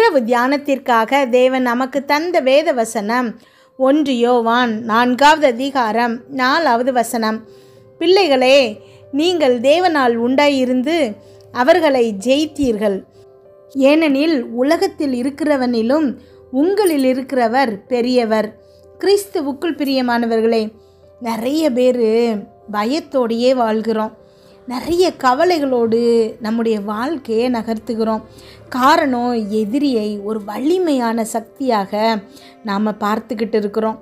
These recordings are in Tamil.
இரவு தியானத்திற்காக தேவன் நமக்கு தந்த வேத வசனம் ஒன்று யோவான் நான்காவது அதிகாரம் நாலாவது வசனம் பிள்ளைகளே நீங்கள் தேவனால் உண்டாயிருந்து அவர்களை ஜெயித்தீர்கள் ஏனெனில் உலகத்தில் இருக்கிறவனிலும் உங்களில் இருக்கிறவர் பெரியவர் கிறிஸ்துவுக்குள் பிரியமானவர்களே நிறைய பேர் பயத்தோடையே வாழ்கிறோம் நிறைய கவலைகளோடு நம்முடைய வாழ்க்கையை நகர்த்துகிறோம் காரணம் எதிரியை ஒரு வலிமையான சக்தியாக நாம் பார்த்துக்கிட்டு இருக்கிறோம்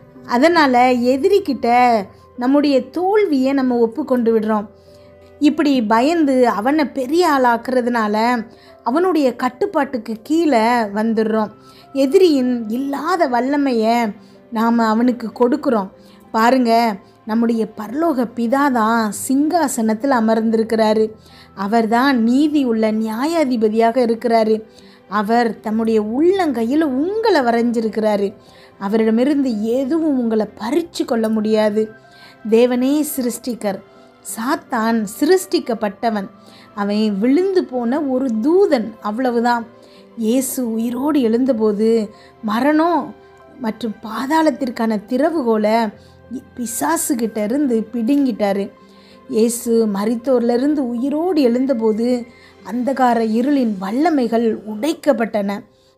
அதனால் எதிரிக்கிட்ட நம்முடைய தோல்வியை நம்ம ஒப்பு கொண்டு விடுறோம் இப்படி பயந்து அவனை பெரிய ஆளாக்குறதுனால அவனுடைய கட்டுப்பாட்டுக்கு கீழே வந்துடுறோம் எதிரியின் இல்லாத வல்லமையை நாம் அவனுக்கு கொடுக்குறோம் பாருங்க நம்முடைய பரலோக பிதா தான் சிங்காசனத்தில் அமர்ந்திருக்கிறாரு அவர் தான் நீதி உள்ள நியாயாதிபதியாக இருக்கிறாரு அவர் தம்முடைய உள்ளங்கையில் உங்களை வரைஞ்சிருக்கிறாரு அவரிடமிருந்து எதுவும் உங்களை பறித்து கொள்ள முடியாது தேவனே சிருஷ்டிகர் சாத்தான் சிருஷ்டிக்கப்பட்டவன் அவன் விழுந்து போன ஒரு தூதன் அவ்வளவுதான் இயேசு உயிரோடு எழுந்தபோது மரணம் மற்றும் பாதாளத்திற்கான திறவுகோலை பிசாசுகிட்ட இருந்து பிடுங்கிட்டாரு இயேசு மரித்தோர்லேருந்து உயிரோடு எழுந்தபோது அந்தகார இருளின் வல்லமைகள் உடைக்கப்பட்டன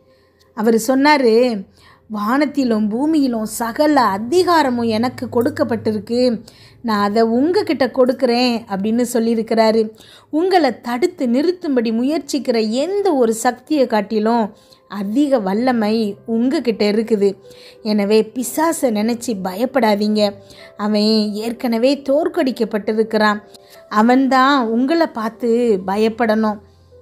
அவர் சொன்னார் வானத்திலும் பூமியிலும் சகல அதிகாரமும் எனக்கு கொடுக்கப்பட்டிருக்கு நான் அதை உங்ககிட்ட கொடுக்குறேன் அப்படின்னு சொல்லியிருக்கிறாரு உங்களை தடுத்து நிறுத்தும்படி முயற்சிக்கிற எந்த ஒரு சக்தியை காட்டிலும் அதிக வல்லமை உங்ககிட்ட இருக்குது எனவே பிசாசை நினச்சி பயப்படாதீங்க அவன் ஏற்கனவே தோற்கடிக்கப்பட்டிருக்கிறான் அவன்தான் உங்களை பார்த்து பயப்படணும்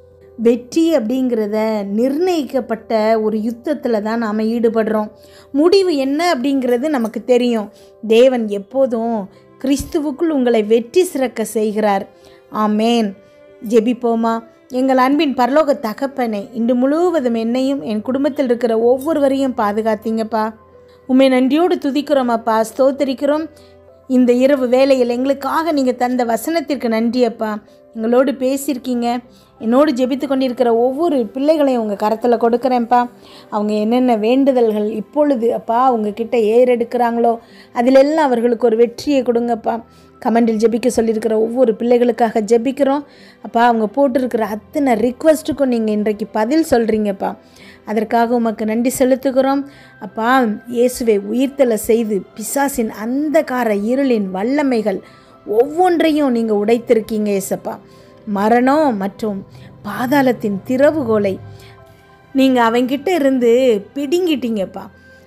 வெற்றி அப்படிங்கிறத நிர்ணயிக்கப்பட்ட ஒரு யுத்தத்தில் தான் நாம் ஈடுபடுறோம் முடிவு என்ன அப்படிங்கிறது நமக்கு தெரியும் தேவன் எப்போதும் கிறிஸ்துவுக்குள் உங்களை வெற்றி சிறக்க செய்கிறார் ஆமேன் ஜெபிப்போமா எங்கள் அன்பின் பரலோக தகப்பனே இன்று முழுவதும் என்னையும் என் குடும்பத்தில் இருக்கிற ஒவ்வொருவரையும் பாதுகாத்தீங்கப்பா உண்மை நன்றியோடு துதிக்கிறோம் அப்பா ஸ்தோத்தரிக்கிறோம் இந்த இரவு வேலையில் எங்களுக்காக நீங்கள் தந்த வசனத்திற்கு நன்றி அப்பா எங்களோடு பேசியிருக்கீங்க என்னோடு ஜெபித்து கொண்டிருக்கிற ஒவ்வொரு பிள்ளைகளையும் உங்கள் கரத்தில் கொடுக்குறேன்ப்பா அவங்க என்னென்ன வேண்டுதல்கள் இப்பொழுது அப்பா உங்ககிட்ட ஏறெடுக்கிறாங்களோ அதிலெல்லாம் அவர்களுக்கு ஒரு வெற்றியை கொடுங்கப்பா கமெண்டில் ஜெபிக்க சொல்லியிருக்கிற ஒவ்வொரு பிள்ளைகளுக்காக ஜெபிக்கிறோம் அப்பா அவங்க போட்டிருக்கிற அத்தனை ரிக்வஸ்ட்டுக்கும் நீங்கள் இன்றைக்கு பதில் சொல்கிறீங்கப்பா அதற்காக உமக்கு நன்றி செலுத்துகிறோம் அப்பா இயேசுவை உயிர்த்தலை செய்து பிசாசின் அந்தகார இருளின் வல்லமைகள் ஒவ்வொன்றையும் நீங்கள் உடைத்திருக்கீங்க ஏசப்பா மரணம் மற்றும் பாதாளத்தின் திறவுகோலை நீங்கள் அவங்கிட்ட இருந்து பிடுங்கிட்டீங்கப்பா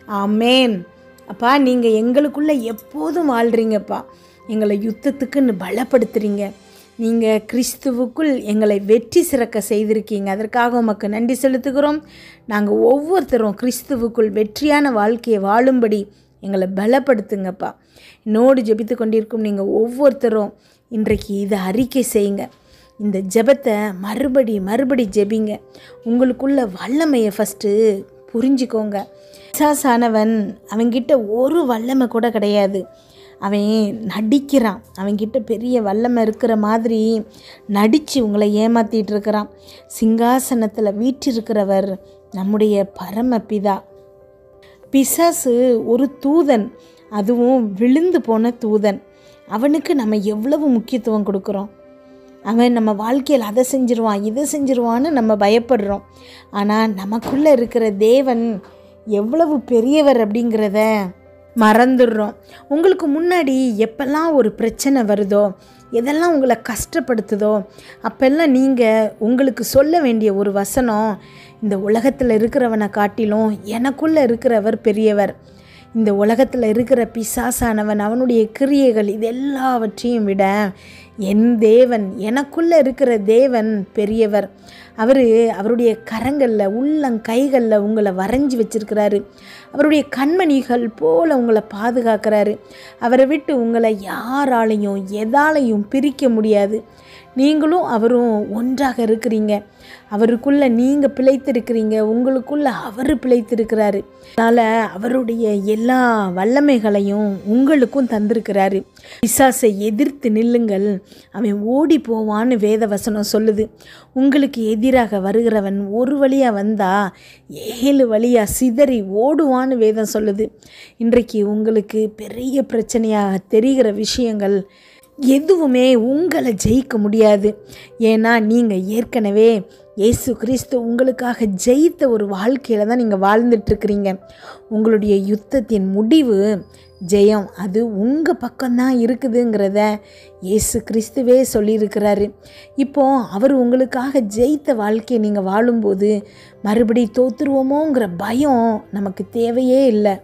ஆமேன் அப்பா நீங்கள் எங்களுக்குள்ளே எப்போதும் வாழ்கிறீங்கப்பா எங்களை யுத்தத்துக்குன்னு பலப்படுத்துகிறீங்க நீங்கள் கிறிஸ்துவுக்குள் எங்களை வெற்றி சிறக்க செய்திருக்கீங்க அதற்காக உமக்கு நன்றி செலுத்துகிறோம் நாங்கள் ஒவ்வொருத்தரும் கிறிஸ்துவுக்குள் வெற்றியான வாழ்க்கையை வாழும்படி எங்களை பலப்படுத்துங்கப்பா என்னோடு ஜெபித்து கொண்டிருக்கும் நீங்கள் ஒவ்வொருத்தரும் இன்றைக்கு இதை அறிக்கை செய்யுங்க இந்த ஜெபத்தை மறுபடி மறுபடி ஜெபிங்க உங்களுக்குள்ள வல்லமையை ஃபஸ்ட்டு புரிஞ்சுக்கோங்க பிசாசானவன் அவன்கிட்ட ஒரு வல்லமை கூட கிடையாது அவன் நடிக்கிறான் அவன்கிட்ட பெரிய வல்லமை இருக்கிற மாதிரி நடித்து உங்களை ஏமாற்றிட்டு இருக்கிறான் சிங்காசனத்தில் வீற்றிருக்கிறவர் நம்முடைய பரமபிதா பிசாசு ஒரு தூதன் அதுவும் விழுந்து போன தூதன் அவனுக்கு நம்ம எவ்வளவு முக்கியத்துவம் கொடுக்குறோம் அவன் நம்ம வாழ்க்கையில் அதை செஞ்சிருவான் இதை செஞ்சிருவான்னு நம்ம பயப்படுறோம் ஆனால் நமக்குள்ளே இருக்கிற தேவன் எவ்வளவு பெரியவர் அப்படிங்கிறத மறந்துடுறோம் உங்களுக்கு முன்னாடி எப்பெல்லாம் ஒரு பிரச்சனை வருதோ எதெல்லாம் உங்களை கஷ்டப்படுத்துதோ அப்பெல்லாம் நீங்கள் உங்களுக்கு சொல்ல வேண்டிய ஒரு வசனம் இந்த உலகத்தில் இருக்கிறவனை காட்டிலும் எனக்குள்ளே இருக்கிறவர் பெரியவர் இந்த உலகத்தில் இருக்கிற பிசாசானவன் அவனுடைய கிரியைகள் இது எல்லாவற்றையும் விட என் தேவன் எனக்குள்ளே இருக்கிற தேவன் பெரியவர் அவர் அவருடைய கரங்களில் உள்ளங்கைகளில் உங்களை வரைஞ்சி வச்சிருக்கிறாரு அவருடைய கண்மணிகள் போல உங்களை பாதுகாக்கிறாரு அவரை விட்டு உங்களை யாராலையும் எதாலையும் பிரிக்க முடியாது நீங்களும் அவரும் ஒன்றாக இருக்கிறீங்க அவருக்குள்ள நீங்கள் பிழைத்திருக்கிறீங்க உங்களுக்குள்ள அவர் பிழைத்திருக்கிறாரு அதனால் அவருடைய எல்லா வல்லமைகளையும் உங்களுக்கும் தந்திருக்கிறாரு பிசாசை எதிர்த்து நில்லுங்கள் அவன் ஓடி போவான்னு வேத வசனம் சொல்லுது உங்களுக்கு எதிராக வருகிறவன் ஒரு வழியாக வந்தா ஏழு வழியாக சிதறி ஓடுவான்னு வேதம் சொல்லுது இன்றைக்கு உங்களுக்கு பெரிய பிரச்சனையாக தெரிகிற விஷயங்கள் எதுவுமே உங்களை ஜெயிக்க முடியாது ஏன்னா நீங்கள் ஏற்கனவே இயேசு கிறிஸ்து உங்களுக்காக ஜெயித்த ஒரு வாழ்க்கையில் தான் நீங்கள் வாழ்ந்துட்டுருக்கிறீங்க உங்களுடைய யுத்தத்தின் முடிவு ஜெயம் அது உங்கள் பக்கம்தான் இருக்குதுங்கிறத இயேசு கிறிஸ்துவே சொல்லியிருக்கிறாரு இப்போ அவர் உங்களுக்காக ஜெயித்த வாழ்க்கையை நீங்கள் வாழும்போது மறுபடி தோத்துருவோமோங்கிற பயம் நமக்கு தேவையே இல்லை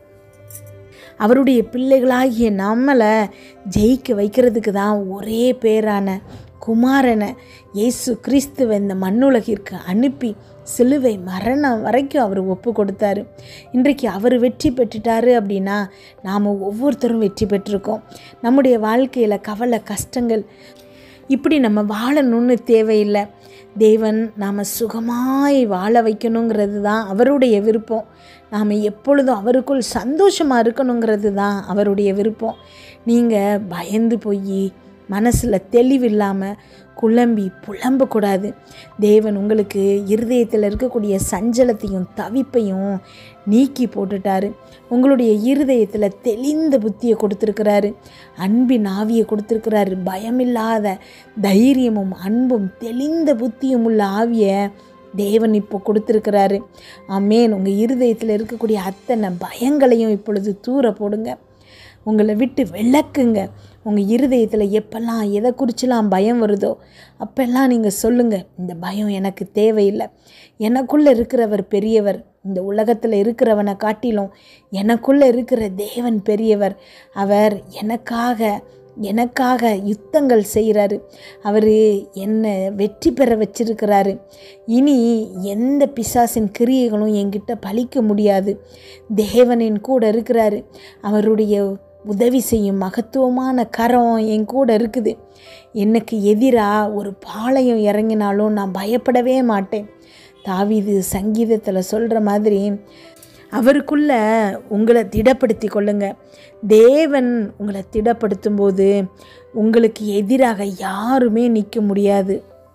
அவருடைய பிள்ளைகளாகிய நம்மளை ஜெயிக்க வைக்கிறதுக்கு தான் ஒரே பேரான குமாரனை இயேசு கிறிஸ்துவை இந்த மண்ணுலகிற்கு அனுப்பி சிலுவை மரணம் வரைக்கும் அவர் ஒப்பு கொடுத்தாரு இன்றைக்கு அவர் வெற்றி பெற்றுட்டாரு அப்படின்னா நாம் ஒவ்வொருத்தரும் வெற்றி பெற்றிருக்கோம் நம்முடைய வாழ்க்கையில் கவலை கஷ்டங்கள் இப்படி நம்ம வாழணும்னு தேவையில்லை தேவன் நாம் சுகமாய் வாழ வைக்கணுங்கிறது தான் அவருடைய விருப்பம் நாம் எப்பொழுதும் அவருக்குள் சந்தோஷமாக இருக்கணுங்கிறது தான் அவருடைய விருப்பம் நீங்கள் பயந்து போய் மனசில் தெளிவில்லாமல் குழம்பி புலம்பக்கூடாது தேவன் உங்களுக்கு இருதயத்தில் இருக்கக்கூடிய சஞ்சலத்தையும் தவிப்பையும் நீக்கி போட்டுட்டாரு உங்களுடைய இருதயத்தில் தெளிந்த புத்தியை கொடுத்துருக்கிறாரு அன்பின் ஆவியை கொடுத்துருக்கிறாரு பயமில்லாத தைரியமும் அன்பும் தெளிந்த புத்தியும் உள்ள ஆவியை தேவன் இப்போ கொடுத்துருக்கிறாரு ஆமேன் உங்கள் இருதயத்தில் இருக்கக்கூடிய அத்தனை பயங்களையும் இப்பொழுது தூர போடுங்க உங்களை விட்டு விளக்குங்க உங்கள் இருதயத்தில் எப்பெல்லாம் எதை குறிச்செல்லாம் பயம் வருதோ அப்பெல்லாம் நீங்கள் சொல்லுங்கள் இந்த பயம் எனக்கு தேவையில்லை எனக்குள்ளே இருக்கிறவர் பெரியவர் இந்த உலகத்தில் இருக்கிறவனை காட்டிலும் எனக்குள்ளே இருக்கிற தேவன் பெரியவர் அவர் எனக்காக எனக்காக யுத்தங்கள் செய்கிறாரு அவர் என்னை வெற்றி பெற வச்சிருக்கிறாரு இனி எந்த பிசாசின் கிரியைகளும் என்கிட்ட பழிக்க முடியாது தேவனின் கூட இருக்கிறாரு அவருடைய உதவி செய்யும் மகத்துவமான கரம் என் கூட இருக்குது எனக்கு எதிராக ஒரு பாளையம் இறங்கினாலும் நான் பயப்படவே மாட்டேன் தாவிது சங்கீதத்தில் சொல்கிற மாதிரி அவருக்குள்ள உங்களை திடப்படுத்தி கொள்ளுங்க தேவன் உங்களை திடப்படுத்தும் போது உங்களுக்கு எதிராக யாருமே நிற்க முடியாது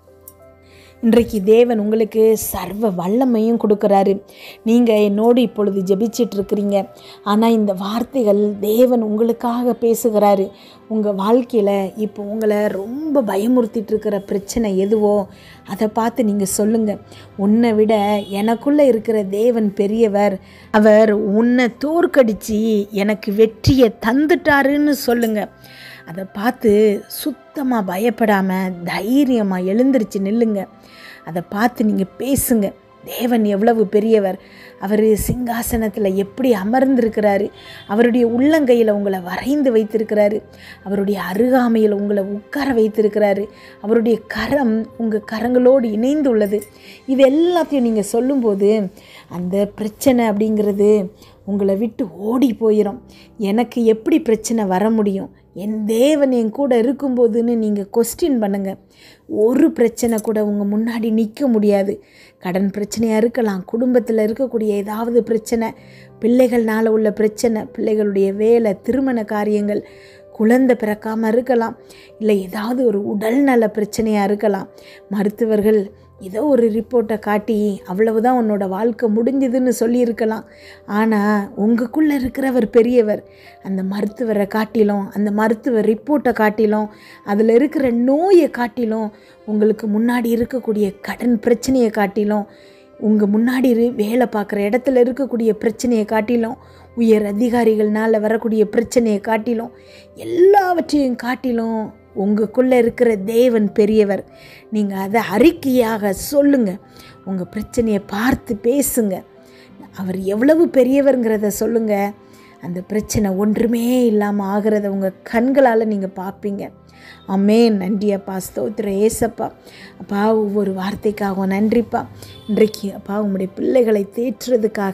இன்றைக்கு தேவன் உங்களுக்கு சர்வ வல்லமையும் கொடுக்குறாரு நீங்கள் என்னோடு இப்பொழுது ஜெபிச்சிட்டு இருக்கிறீங்க ஆனால் இந்த வார்த்தைகள் தேவன் உங்களுக்காக பேசுகிறாரு உங்கள் வாழ்க்கையில் இப்போ உங்களை ரொம்ப பயமுறுத்திட்டு இருக்கிற பிரச்சனை எதுவோ அதை பார்த்து நீங்கள் சொல்லுங்கள் உன்னை விட எனக்குள்ளே இருக்கிற தேவன் பெரியவர் அவர் உன்னை தோற்கடிச்சு எனக்கு வெற்றியை தந்துட்டாருன்னு சொல்லுங்கள் அதை பார்த்து சுத்தமாக பயப்படாமல் தைரியமாக எழுந்திருச்சு நில்லுங்க அதை பார்த்து நீங்கள் பேசுங்க தேவன் எவ்வளவு பெரியவர் அவர் சிங்காசனத்தில் எப்படி அமர்ந்திருக்கிறாரு அவருடைய உள்ளங்கையில் உங்களை வரைந்து வைத்திருக்கிறாரு அவருடைய அருகாமையில் உங்களை உட்கார வைத்திருக்கிறாரு அவருடைய கரம் உங்கள் கரங்களோடு இணைந்து உள்ளது இது எல்லாத்தையும் நீங்கள் சொல்லும்போது அந்த பிரச்சனை அப்படிங்கிறது உங்களை விட்டு ஓடி போயிடும் எனக்கு எப்படி பிரச்சனை வர முடியும் என் தேவன் என் கூட இருக்கும்போதுன்னு நீங்கள் கொஸ்டின் பண்ணுங்கள் ஒரு பிரச்சனை கூட உங்கள் முன்னாடி நிற்க முடியாது கடன் பிரச்சனையாக இருக்கலாம் குடும்பத்தில் இருக்கக்கூடிய ஏதாவது பிரச்சனை பிள்ளைகள்னால உள்ள பிரச்சனை பிள்ளைகளுடைய வேலை திருமண காரியங்கள் குழந்தை பிறக்காமல் இருக்கலாம் இல்லை ஏதாவது ஒரு உடல்நல பிரச்சனையாக இருக்கலாம் மருத்துவர்கள் ஏதோ ஒரு ரிப்போர்ட்டை காட்டி அவ்வளவுதான் உன்னோட வாழ்க்கை முடிஞ்சுதுன்னு சொல்லியிருக்கலாம் ஆனால் உங்களுக்குள்ளே இருக்கிறவர் பெரியவர் அந்த மருத்துவரை காட்டிலும் அந்த மருத்துவ ரிப்போர்ட்டை காட்டிலும் அதில் இருக்கிற நோயை காட்டிலும் உங்களுக்கு முன்னாடி இருக்கக்கூடிய கடன் பிரச்சனையை காட்டிலும் உங்கள் முன்னாடி இரு- வேலை பார்க்குற இடத்துல இருக்கக்கூடிய பிரச்சனையை காட்டிலும் உயர் அதிகாரிகள்னால வரக்கூடிய பிரச்சனையை காட்டிலும் எல்லாவற்றையும் காட்டிலும் உங்களுக்குள்ளே இருக்கிற தேவன் பெரியவர் நீங்கள் அதை அறிக்கையாக சொல்லுங்கள் உங்கள் பிரச்சனையை பார்த்து பேசுங்க அவர் எவ்வளவு பெரியவர்ங்கிறத சொல்லுங்கள் அந்த பிரச்சனை ஒன்றுமே இல்லாமல் ஆகிறத உங்கள் கண்களால் நீங்கள் பார்ப்பீங்க அம்மே நன்றி அப்பா ஸ்தோத்திரம் ஏசப்பா அப்பா ஒவ்வொரு வார்த்தைக்காகவும் நன்றிப்பா இன்றைக்கு அப்பா உங்களுடைய பிள்ளைகளை தேற்றுறதுக்காக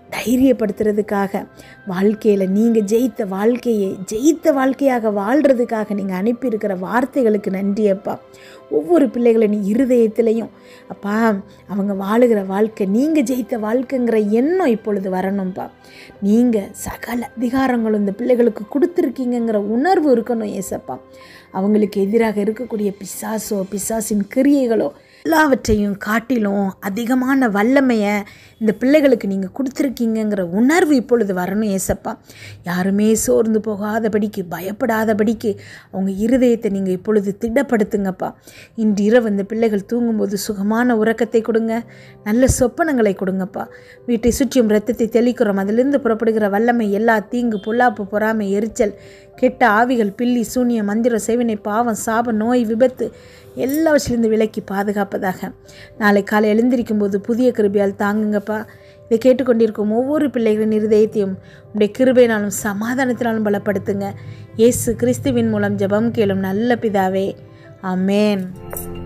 தைரியப்படுத்துறதுக்காக வாழ்க்கையில் நீங்கள் ஜெயித்த வாழ்க்கையை ஜெயித்த வாழ்க்கையாக வாழ்கிறதுக்காக நீங்கள் அனுப்பியிருக்கிற வார்த்தைகளுக்கு நன்றி அப்பா ஒவ்வொரு பிள்ளைகளின் இருதயத்திலையும் அப்பா அவங்க வாழுகிற வாழ்க்கை நீங்கள் ஜெயித்த வாழ்க்கைங்கிற எண்ணம் இப்பொழுது வரணும்ப்பா நீங்கள் சகல அதிகாரங்களும் இந்த பிள்ளைகளுக்கு கொடுத்துருக்கீங்கங்கிற உணர்வு இருக்கணும் ஏசப்பா அவங்களுக்கு எதிராக இருக்கக்கூடிய பிசாசோ பிசாசின் கிரியைகளோ எல்லாவற்றையும் காட்டிலும் அதிகமான வல்லமையை இந்த பிள்ளைகளுக்கு நீங்கள் கொடுத்துருக்கீங்கங்கிற உணர்வு இப்பொழுது வரணும் ஏசப்பா யாருமே சோர்ந்து போகாதபடிக்கு பயப்படாதபடிக்கு அவங்க இருதயத்தை நீங்கள் இப்பொழுது திடப்படுத்துங்கப்பா இன்று இரவு இந்த பிள்ளைகள் தூங்கும்போது சுகமான உறக்கத்தை கொடுங்க நல்ல சொப்பனங்களை கொடுங்கப்பா வீட்டை சுற்றியும் ரத்தத்தை தெளிக்கிறோம் அதிலிருந்து புறப்படுகிற வல்லமை எல்லா தீங்கு பொல்லாப்பு பொறாமை எரிச்சல் கெட்ட ஆவிகள் பில்லி சூனிய மந்திரம் செய்வினை பாவம் சாபம் நோய் விபத்து எல்லாவற்றிலிருந்து விலக்கி பாதுகாப்பதாக நாளை காலை எழுந்திருக்கும் போது புதிய கிருபியால் தாங்குங்கப்பா இதை கேட்டுக்கொண்டிருக்கும் ஒவ்வொரு பிள்ளைகளின் இருதயத்தையும் உடைய கிருபையினாலும் சமாதானத்தினாலும் பலப்படுத்துங்க இயேசு கிறிஸ்துவின் மூலம் ஜெபம் கேளும் நல்ல பிதாவே ஆமேன்